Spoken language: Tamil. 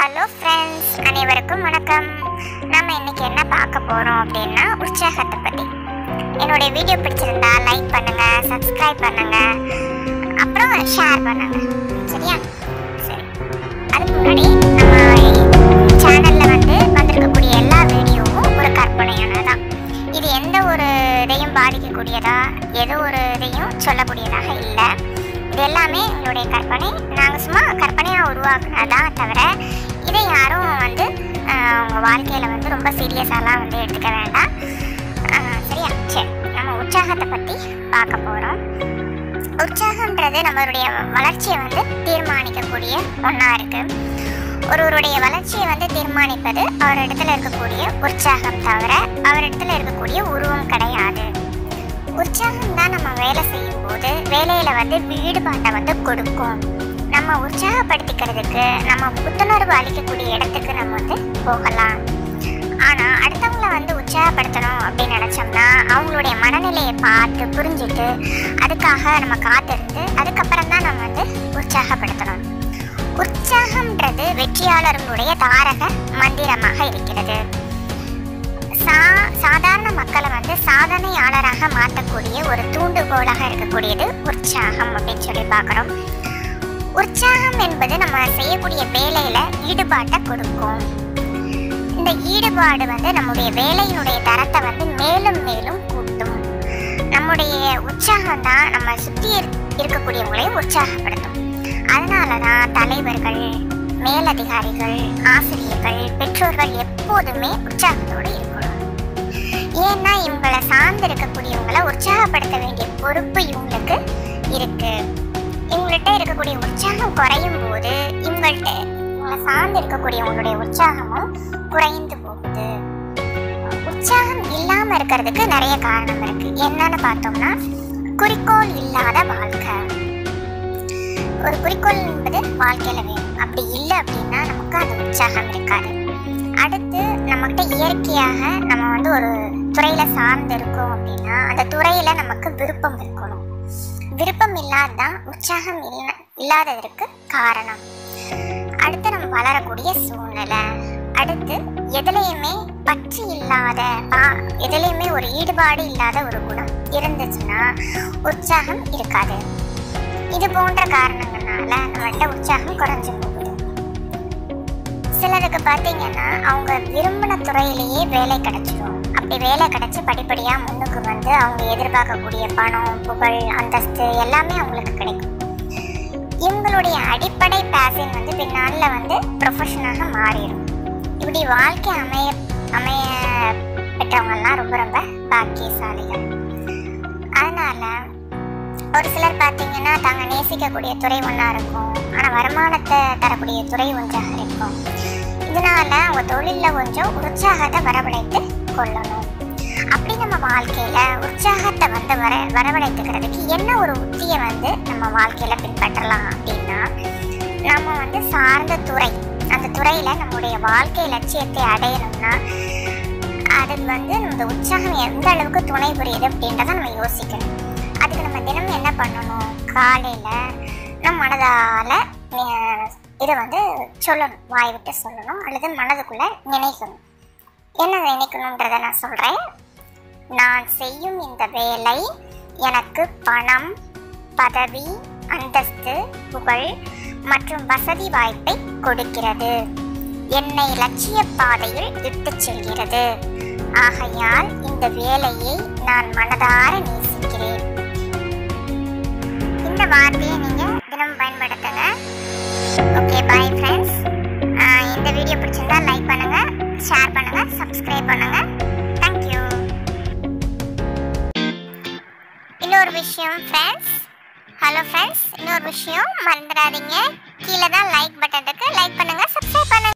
ஹலோ ஃப்ரெண்ட்ஸ் அனைவருக்கும் வணக்கம் நம்ம இன்னைக்கு என்ன பார்க்க போறோம் அப்படின்னா உற்சாகத்தை பத்தி என்னுடைய வீடியோ பிடிச்சிருந்தா லைக் பண்ணுங்க சப்ஸ்கிரைப் பண்ணுங்க அப்புறம் ஷேர் பண்ணுங்க சரியா சரி அதுக்கு முன்னாடி நம்ம சேனல்ல வந்து வந்திருக்கக்கூடிய எல்லா வீடியோவும் ஒரு கற்பனையானதான் இது எந்த ஒரு இதையும் பாதிக்கக்கூடியதா ஏதோ ஒரு இதையும் சொல்லக்கூடியதாக இல்லை இது எல்லாமே எங்களுடைய கற்பனை நாங்கள் சும்மா கற்பனையாக உருவாக்குனதான் தவிர இதை யாரும் வந்து ஆஹ், அவங்க வாழ்க்கையில் வந்து ரொம்ப சீரியஸாலாம் வந்து எடுத்துக்க வேண்டாம் ஆஹ், சரியா சரி நம்ம உற்சாகத்தை பற்றி பார்க்க போகிறோம் உற்சாகம்ன்றது நம்மளுடைய வளர்ச்சியை வந்து தீர்மானிக்கக்கூடிய ஒன்றா இருக்குது ஒருவருடைய வளர்ச்சியை வந்து தீர்மானிப்பது அவரிடத்துல இருக்கக்கூடிய உற்சாகம் தவிர அவரிடத்துல இருக்கக்கூடிய உருவம் கிடையாது உற்சாகம் தான் நம்ம வேலை செய்யும் போது வேலையில வந்து ஈடுபாட்டை வந்து கொடுக்கும் நம்ம உற்சாகப்படுத்திக்கிறதுக்கு நம்ம புத்துணர்வு அளிக்கக்கூடிய இடத்துக்கு நம்ம வந்து போகலாம் ஆனா அடுத்தவங்கள வந்து உற்சாகப்படுத்தணும் அப்படின்னு நினைச்சோம்னா அவங்களுடைய மனநிலையை பார்த்து புரிஞ்சுட்டு அதுக்காக நம்ம காத்திருந்து அதுக்கப்புறம் தான் நம்ம வந்து உற்சாகப்படுத்தணும் உற்சாகம்ன்றது வெற்றியாளர்களுடைய தாரக மந்திரமாக இருக்கிறது சா சாதாரண மக்களை வந்து சாதனையாளராக மாற்றக்கூடிய ஒரு தூண்டுகோலாக இருக்கக்கூடியது உற்சாகம் அப்படின்னு சொல்லி பார்க்குறோம் உற்சாகம் என்பது நம்ம செய்யக்கூடிய வேலையில ஈடுபாட்டை கொடுக்கும் இந்த ஈடுபாடு வந்து நம்முடைய வேலையினுடைய தரத்தை வந்து மேலும் மேலும் கூட்டும் நம்முடைய உற்சாகம் தான் நம்ம சுற்றி இருக்கக்கூடியவங்களையும் உற்சாகப்படுத்தும் அதனால தான் தலைவர்கள் மேலதிகாரிகள் ஆசிரியர்கள் பெற்றோர்கள் எப்போதுமே உற்சாகத்தோடு இருக்கணும் ஏன்னா இவங்களை சார்ந்து இருக்கக்கூடியவங்களை உற்சாகப்படுத்த வேண்டிய பொறுப்பு இவங்களுக்கு இருக்கு இவங்கள்ட்ட இருக்கக்கூடிய உற்சாகம் குறையும் போது இவங்கள்ட்ட இவங்களை சார்ந்து இருக்கக்கூடியவங்களுடைய உற்சாகமும் குறைந்து போகுது உற்சாகம் இல்லாம இருக்கிறதுக்கு நிறைய காரணம் இருக்கு என்னன்னு பார்த்தோம்னா குறிக்கோள் இல்லாத வாழ்க்கை ஒரு குறிக்கோள் என்பது வாழ்க்கையில வேணும் அப்படி இல்லை அப்படின்னா நமக்கு அந்த உற்சாகம் இருக்காது அடுத்து நம்மகிட்ட இயற்கையாக நம்ம வந்து ஒரு துறையில சார்ந்து இருக்கோம் அப்படின்னா அந்த துறையில நமக்கு விருப்பம் இருக்கணும் விருப்பம் இல்லாததான் உற்சாகம் இல்ல இல்லாததற்கு காரணம் அடுத்து நம்ம வளரக்கூடிய சூழ்நிலை அடுத்து எதுலையுமே பற்று இல்லாத பா- எதுலையுமே ஒரு ஈடுபாடு இல்லாத ஒரு குணம் இருந்துச்சுன்னா உற்சாகம் இருக்காது இது போன்ற காரணங்களால நம்மள்ட்ட உற்சாகம் குறைஞ்சு போகுது சிலருக்கு பார்த்தீங்கன்னா அவங்க விரும்பின துறையிலேயே வேலை கிடைச்சிடும் அப்படி வேலை கிடைச்சி படிப்படியா முன்னுக்கு வந்து அவங்க எதிர்பார்க்கக்கூடிய பணம் புகழ் அந்தஸ்து எல்லாமே அவங்களுக்கு கிடைக்கும் இவங்களுடைய அடிப்படை பேஷன் வந்து பின்னால வந்து ப்ரொஃபஷனாக மாறிடும் இப்படி வாழ்க்கை அமைய அமைய பெற்றவங்கலாம் ரொம்ப ரொம்ப பாக்கியசாலிகள் அதனால ஒரு சிலர் பார்த்தீங்கன்னா தாங்க நேசிக்கக்கூடிய துறை ஒன்றா இருக்கும் ஆனால் வருமானத்தை தரக்கூடிய துறை ஒன்றாக இருக்கும் இதனால அவங்க தொழிலில் கொஞ்சம் உற்சாகத்தை வரவழைத்து கொள்ளணும் அப்படி நம்ம வாழ்க்கையில உற்சாகத்தை வந்து வர வரவழைத்துக்கிறதுக்கு என்ன ஒரு உத்தியை வந்து நம்ம வாழ்க்கையில பின்பற்றலாம் அப்படின்னா நம்ம வந்து சார்ந்த துறை அந்த துறையில நம்முடைய வாழ்க்கை லட்சியத்தை அடையணும்னா அதுக்கு வந்து நம்ம உற்சாகம் எந்த அளவுக்கு துணை புரியுது அப்படின்றத நம்ம யோசிக்கணும் அதுக்கு நம்ம தினமும் என்ன பண்ணணும் காலையில நம்ம மனதால அஹ், இதை வந்து சொல்லணும் வாய் விட்டு சொல்லணும் அல்லது மனதுக்குள்ள நினைக்கணும் என்ன நினைக்கணுன்றதை நான் சொல்றேன் நான் செய்யும் இந்த வேலை எனக்கு பணம் பதவி அந்தஸ்து புகழ் மற்றும் வசதி வாய்ப்பை கொடுக்கிறது என்னை லட்சிய பாதையில் இட்டுச் செல்கிறது ஆகையால் இந்த வேலையை நான் மனதார நேசிக்கிறேன் இந்த வார்த்தையை நீங்க தினமும் பயன்படுத்துங்க ஓகே பாய் ஃப்ரெண்ட்ஸ் இந்த வீடியோ பிடிச்சிருந்தா லைக் பண்ணுங்க ஷேர் பண்ணுங்க சப்ஸ்கிரைப் பண்ணுங்க தேங்க்யூ இன்னொரு விஷயம் ஃப்ரெண்ட்ஸ் ஹலோ ஃப்ரெண்ட்ஸ் இன்னொரு விஷயம் மறந்துடாதீங்க கீழே தான் லைக் பட்டன் இருக்கு லைக் பண்ணுங்க சப்ஸ்கிரைப் பண்ணுங்க